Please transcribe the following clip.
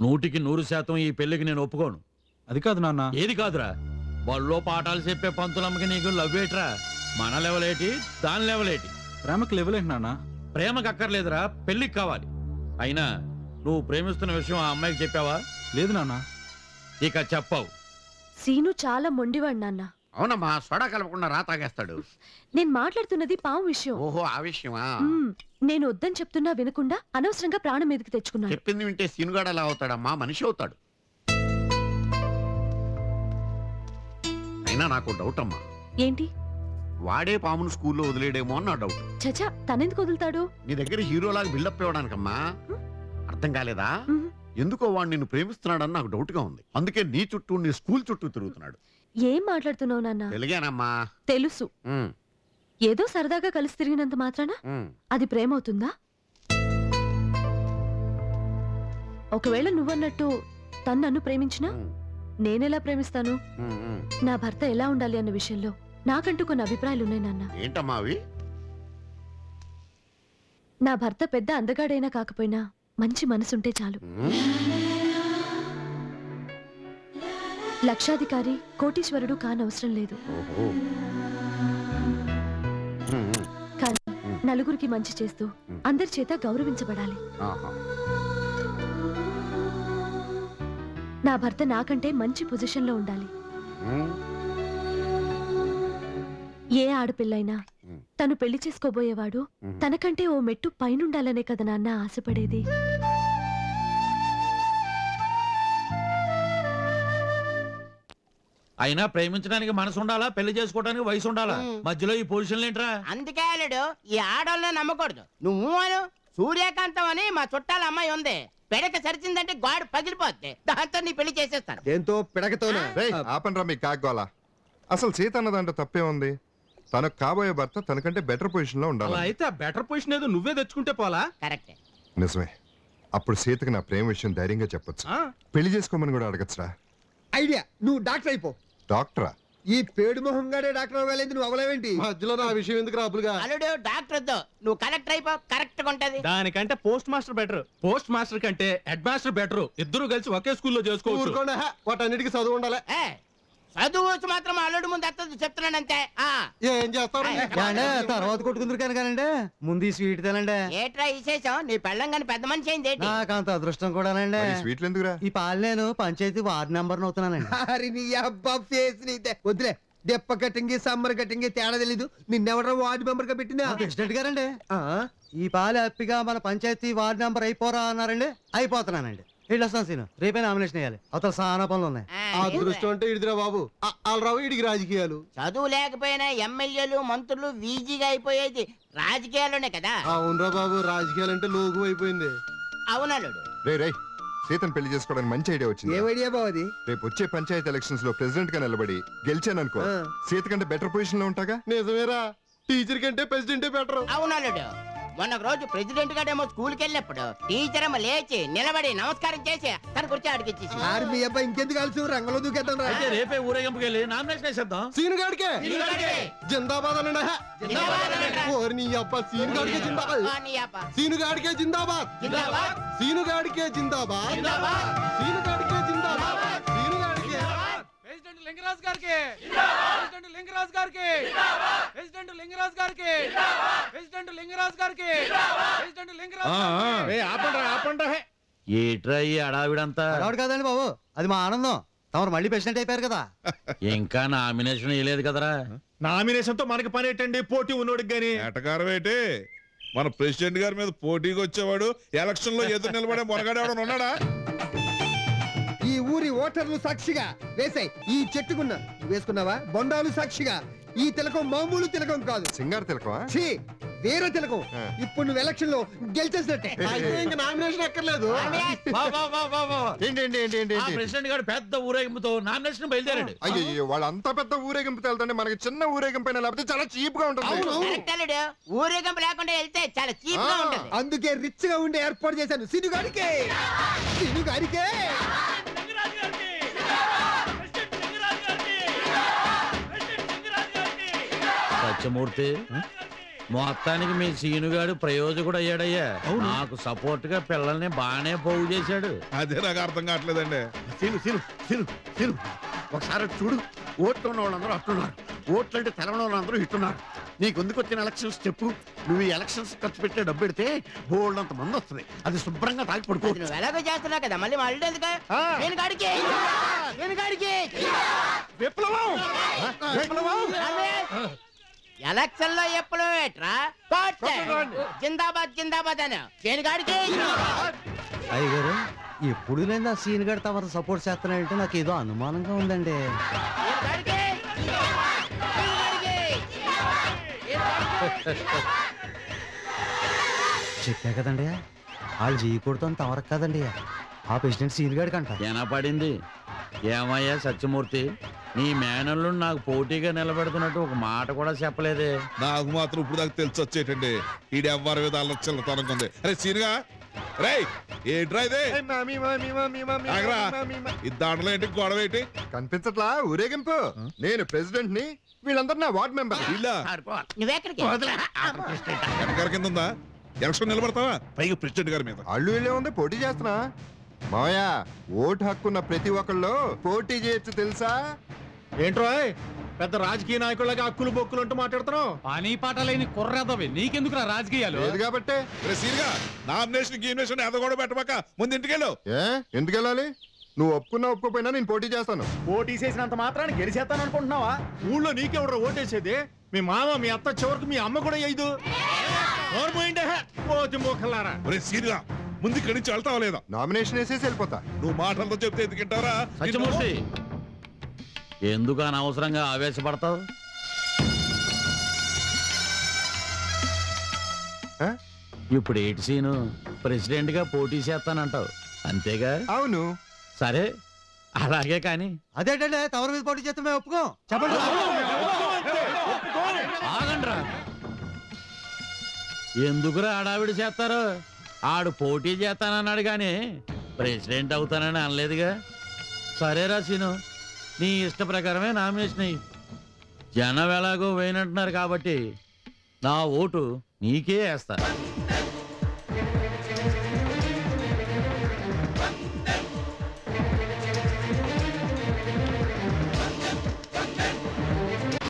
నూటికి నూరు శాతం ఈ పెళ్లికి నేను ఒప్పుకోను అది కాదు నాన్న ఏది కాదురా బళ్ళో పాఠాలు చెప్పే పంతులమ్మకి నీకు లవ్వేట్రా మన లెవలేటి దాని లెవలేటి ప్రేమకు లేవలేంటి నాన్న ప్రేమకు అక్కర్లేదురా పెళ్లికి కావాలి అయినా నువ్వు ప్రేమిస్తున్న విషయం ఆ అమ్మాయికి చెప్పావా లేదు నాన్న ఇక చెప్పావు సీను చాలా మొండివాడు నాన్న అవునమ్మా సోడా కలపకుండా రా తాగేస్తాడు నేను మాట్లాడుతున్నది పాము విషయం ఓహో ఆ విషయమా మ్మ్. నేను వద్దని చెప్తున్నా వినకుండా అనవసరంగా ప్రాణం మీదకి తెచ్చుకున్నాను చెప్పింది వింటే సీనుగాడు ఎలా అవుతాడమ్మా మనిషి అవుతాడు అయినా నాకు డౌట్ అమ్మా ఏంటి వాడే పామును స్కూల్లో వదిలేడేమో అని నా డౌట్ చచా తనెందుకు వదులుతాడు నీ దగ్గర హీరోలాగా బిల్డప్ ఇవ్వడానికమ్మా అర్థం కాలేదా మ్మ్. ఎందుకో వాడు నిన్ను ప్రేమిస్తున్నాడని నాకు డౌట్ గా ఉంది అందుకే నీ చుట్టూ నీ స్కూల్ చుట్టూ తిరుగుతున్నాడు ఏం మాట్లాడుతున్నావు నాన్న తెలుగేనమ్మా తెలుసు ఉమ్, ఏదో సరదాగా కలిసి తిరిగినంత మాత్రాన ఉమ్. అది ప్రేమ అవుతుందా ఒకవేళ నువ్వన్నట్టు తను నన్ను ప్రేమించినా ఉమ్, నేనెలా ప్రేమిస్తాను ఉమ్, ఉమ్. నా భర్త ఎలా ఉండాలి అన్న విషయంలో నాకంటూ కొన్ని అభిప్రాయాలు ఉన్నాయి నాన్న ఏంటమ్మా అవి నా భర్త పెద్ద అందగాడైనా కాకపోయినా మంచి మనసుంటే చాలు ఉమ్, లక్షాధికారి కోటీశ్వరుడు కానవసరం లేదు ఓహో ఉమ్, ఉమ్, కానీ నలుగురికి మంచి చేస్తూ అందరి చేత గౌరవించబడాలి ఆహా. నా భర్త నాకంటే మంచి పొజిషన్లో ఉండాలి ఉమ్, ఏ ఆడపిల్లైనా ఉమ్. తను పెళ్లి చేసుకోబోయేవాడు ఉమ్. తనకంటే ఓ మెట్టు పైనుండాలనే కదా నాన్న ఆశపడేది అయినా ప్రేమించడానికి మనసు ఉండాలా పెళ్లి చేసుకోవడానికి వయసు ఉండాలా మధ్యలో ఈ పొజిషన్లు ఏంట్రా అందుకే అల్లుడు ఈ ఆడోళ్ళని నమ్మకూడదు నువ్వు అను సూర్యకాంతం అని మా చుట్టాల అమ్మాయి ఉంది పెడక సరిచిందంటే గాడు పగిలిపోద్ది దాంతో నీ పెళ్లి చేసేస్తాను దేంతో పిడకతోనే రేయ్ ఆపండ్రా మీ కాగ్గోల అసలు సీత అన్న దాంట్లో తప్పే ఉంది తనకు కాబోయే భర్త తనకంటే బెటర్ పొజిషన్ లో అలా ఉండాలి అయితే ఆ బెటర్ పొజిషన్ ఏదో నువ్వే తెచ్చుకుంటే పోలా కరెక్టే నిజమే అప్పుడు సీతకి నా ప్రేమ విషయం ధైర్యంగా చెప్పొచ్చు ఆ? పెళ్లి చేసుకోమని కూడా అడగచ్చురా ఐడియా నువ్వు డాక్టర్ అయిపో డాక్టరా ఈ పేడు మొహంగాడే డాక్టర్ అవ్వాలేదు నువ్వు అవ్వలేవేంటి మధ్యలో నా విషయం ఎందుకు రాపులుగా అల్లుడు డాక్టర్ వద్దు నువ్వు కలెక్టర్ అయిపో కరెక్ట్ గా ఉంటది దానికంటే post master better post master కంటే హెడ్ మాస్టర్ బెటర్ ఇద్దరు కలిసి ఒకే స్కూల్లో చేసుకోవచ్చు ఊరుకోండి హే, వాటన్నిటికీ చదువు ఉండాలి ఏ చదువు వచ్చి మాత్రం అల్లుడు ముందు అత్తది చెప్తున్నానంతే ఆ ఏం చేస్తారు తర్వాత కొట్టుకుందరు కనుకనండి ముందు ఈ స్వీట్ తినండి ఏట్రా విశేషం నీ పెళ్ళం కానీ పెద్ద మనిషి అయింది ఏంటి నాకు అంత అదృష్టం కూడానండి మరి స్వీట్లు ఎందుకురా ఈ పాలు నేను పంచాయతీ వార్డు నెంబర్ అవుతున్నానండి అరే నీ అబ్బా ఫేస్ నీదే వదిలే దెప్ప కటింగ్ సమ్మర్ కటింగ్ తేడా తెలీదు నిన్నెవడో వార్డు మెంబర్ గా పెట్టిందా ప్రెసిడెంట్ గారండి ఆ, ఈ పాలు హ్యాపీగా మన పంచాయతీ వార్డు నెంబర్ అయిపోరా అన్నారండి అయిపోతున్నానండి ఇట్లా వస్తాను సీను రేపే నామినేషన్ వేయాలి అవతల చాలా పనులు ఉన్నాయి ఆ, ఆ అదృష్టం అంటే ఇడిదిరా బాబు రావు ఇడికి రాజకీయాలు చదువు లేకపోయినా ఎమ్మెల్యేలు మంత్రులు వీజీగా అయిపోయేది రాజకీయాల్లోనే కదా అవునరా బాబు రాజకీయాలు అంటే లోకు అయిపోయింది అవునల్లుడు రే రే సీతను పెళ్లి చేసుకోవడానికి మంచి ఐడియా వచ్చింది ఏం ఐడియా బావది రేపు వచ్చే పంచాయతీ ఎలక్షన్స్ లో ప్రెసిడెంట్ గా నిలబడి గెలిచాననుకో ఆ. సీత కంటే బెటర్ పొజిషన్ లో ఉంటాగా నిజమేరా టీచర్ కంటే ప్రెసిడెంటే బెటర్ అవునల్లుడు మొన్న ఒక రోజు ప్రెసిడెంట్ గారేమో స్కూల్కి వెళ్ళినప్పుడు టీచర్ ఏమో లేచి నిలబడి నమస్కారం చేసి తన కుర్చీ అడిగిచ్చేసి ఆరు మీ అబ్బాయి ఇంకెందుకు కలిసి రంగంలో దూకేద్దాం రా అయితే రేపే ఊరేగింపుకి వెళ్ళి నామినేషన్ వేసేద్దాం సీను గాడికే జిందాబాద్ అనండి హే. జిందాబాద్ అనండి. ఓరి నీ అబ్బా సీను గాడికే జిందాబాద్ ఆ, నీ అబ్బా. సీను గాడికే జిందాబాద్ జిందాబాద్. సీను గాడికే జిందాబాద్ జిందాబాద్. సీను గాడికే జిందాబాద్ సీను గాడికే ప్రెసిడెంట్ లింగరాజ్ గారికి ప్రెసిడెంట్ లింగరాజ్ గారికి ప్రెసిడెంట్ లింగరాజ్ గారికి ప్రెసిడెంట్ లింగరాజ్ గారికి ప్రెసిడెంట్ లింగరాజ్ ఆపండ్రా ఆపండ్రా ఏట్రా ఈ అడావిడంతా అలవాటు కాదండి బాబు అది మా ఆనందం తమరు మళ్ళీ ప్రెసిడెంట్ అయిపోయారు కదా ఇంకా నామినేషన్ వేయలేదు కదరా నామినేషన్ తో మనకి పని ఏంటండి పోటీ ఉన్నోడికి గాని ఏటకారం ఏంటి మన ప్రెసిడెంట్ గారి మీద పోటీకి వచ్చేవాడు ఎలక్షన్ లో ఎదురు నిలబడే మొనగాడేవాడు ఉన్నాడా ఈ ఊరి ఓటర్లు సాక్షిగా వేసాయి ఈ చెట్టుకున్న వేసుకున్నావా బొండాలు సాక్షిగా ఈ తిలకం మామూలు తిలకం కాదు సింగారు తిలకమా ఛీ వేరే తిలకం ఆ. ఇప్పుడు నువ్వు ఎలక్షన్ లో గెలిచేసినట్టే అయితే ఇంక నామినేషన్ ఎక్కర్లేదు వా, వా, వా, వా, వా. ఏంటి ఏంటి ఏంటి ఏంటి ఆ ఏంటి ప్రెసిడెంట్ గారు పెద్ద ఊరేగింపుతో నామినేషన్ బయలుదేరాడు అయ్యో వాళ్ళంతా పెద్ద ఊరేగింపు వెళ్తుంటే మనకి చిన్న ఊరేగింపు అయినా లేకపోతే చాలా చీప్ గా ఉంటుంది కరెక్ట్ అల్లుడు ఊరేగింపు లేకుండా వెళ్తే చాలా చీప్ గా ఆ. ఉంటది అందుకే రిచ్ గా ఉండే ఏర్పాటు చేశాను సిను గారికే సిను గారికే సత్యమూర్తి మొత్తానికి మీ సీనుగాడు ప్రయోజకుడు అయ్యాడయ్యా నాకు సపోర్ట్ గా పిల్లల్ని బాగానే పోగు చేశాడు అదే నాకు అర్థం కావట్లేదండి సీను సీను సీను సీను ఒకసారి అటు చూడు ఓట్లు ఉన్న వాళ్ళందరూ అట్టున్నారు ఓట్లు అంటే తెలవని వాళ్ళందరూ ఇట్టున్నారు నీకు ఎందుకు వచ్చిన ఎలక్షన్స్ చెప్పు నువ్వు ఈ ఎలక్షన్స్ ఖర్చు పెట్టే డబ్బు పెడితే బోల్డ్ అంత మంది వస్తుంది అది శుభ్రంగా తాగి అది పడుకోవచ్చు నువ్వు ఎలాగో చేస్తున్నావు కదా మళ్ళీ మళ్ళీ ఎందుకు నేను కాడికి నేను కాడికి ఎలక్షన్ లో ఎప్పుడు ఏట్రా కోట్టే. జిందాబాద్ జిందాబాద్ అని నేను కాడికి అయ్యగారు ఎప్పుడు నేను ఆ సీన్ గడి తమరు సపోర్ట్ చేస్తున్నాడంటే నాకు ఏదో అనుమానంగా ఉందండి నేను కాడికి నేను కాడికి. నేను కాడికి. చెప్పా కదండి వాళ్ళు చేయకూడదు అని తమరకు కదండి ఆ ప్రెసిడెంట్ సీన్ గడికి అంట పడింది ఏమయ్యా సత్యమూర్తి నీ మేనల్లు నాకు పోటీగా నిలబెడుతున్నట్టు ఒక మాట కూడా చెప్పలేదే నాకు మాత్రం ఇప్పుడు దాకా తెలిసి వచ్చేటండి ఈడు ఎవ్వరి విధాలు చిల్లతనంగా ఉంది అరే సీనుగా రేయ్ ఏంట్రా ఇదే ఆగరా. ఈ దాంట్లో ఏంటి గొడవ ఏంటి కనిపించట్లా ఊరేగింపు నేను ప్రెసిడెంట్ ని వీళ్ళందరూ నా వార్డ్ మెంబర్ ఇల్లా నువ్వెక్కడికి వెనకాల కింద ఉందా ఎలక్షన్ నిలబడతావా పైగా ప్రెసిడెంట్ గారి మీద అల్లు వెళ్ళే ఉంది పోటీ చేస్తున్నా మావయ్య ఓటు హక్కున్న ప్రతి ఒక్కళ్ళు పోటీ చేయొచ్చు తెలుసా ఏంట్రో పెద్ద రాజకీయ నాయకులగా అక్కులు బొక్కులు అంటూ మాట్లాడుతున్నావు పని పాట లేని కుర్రదవి నీకెందుకు రాజకీయాలు లేదు కాబట్టి రే సీనుగా నామినేషన్ గీమినేషన్ ఎద కూడా పెట్టబాక ముందు ఇంటికెళ్ళు ఏ ఎందుకు వెళ్ళాలి నువ్వు ఒప్పుకున్నా ఒప్పుకోపోయినా నేను పోటీ చేస్తాను పోటీ చేసినంత మాత్రాన్ని గెలిచేస్తాను అనుకుంటున్నావా ఊళ్ళో నీకెవరు ఓటేసేది మీ మామ మీ అత్త చివరికి మీ అమ్మ కూడా అయ్యదు పోయిండే పోతి మోకలారా ఒరే సీనుగా ముందు ఇక్కడి నుంచి వెళ్తావా లేదా నామినేషన్ వేసేసి వెళ్ళిపోతా నువ్వు మాటలతో చెప్తే ఎందుకంటారా సత్యమూర్తి ఎందుకు అనవసరంగా ఆవేశపడతావు ఆ? ఇప్పుడు ఏటి సీను ప్రెసిడెంట్ గా పోటీ చేస్తానంటావు అంతేగా అవును సరే అలాగే కానీ అదేంటండి తమరి మీద పోటీ చేస్తే మేము ఒప్పుకోం చెప్పండి ఆగండ్రా ఎందుకురా ఆడావిడి చేస్తారు ఆడు పోటీ చేస్తానన్నాడు కానీ ప్రెసిడెంట్ అవుతానని అనలేదుగా సరేరా సీను నీ ఇష్ట ప్రకారమే నామినేషన్ అయ్యి జనం ఎలాగో వేయనంటున్నారు కాబట్టి నా ఓటు నీకే వేస్తా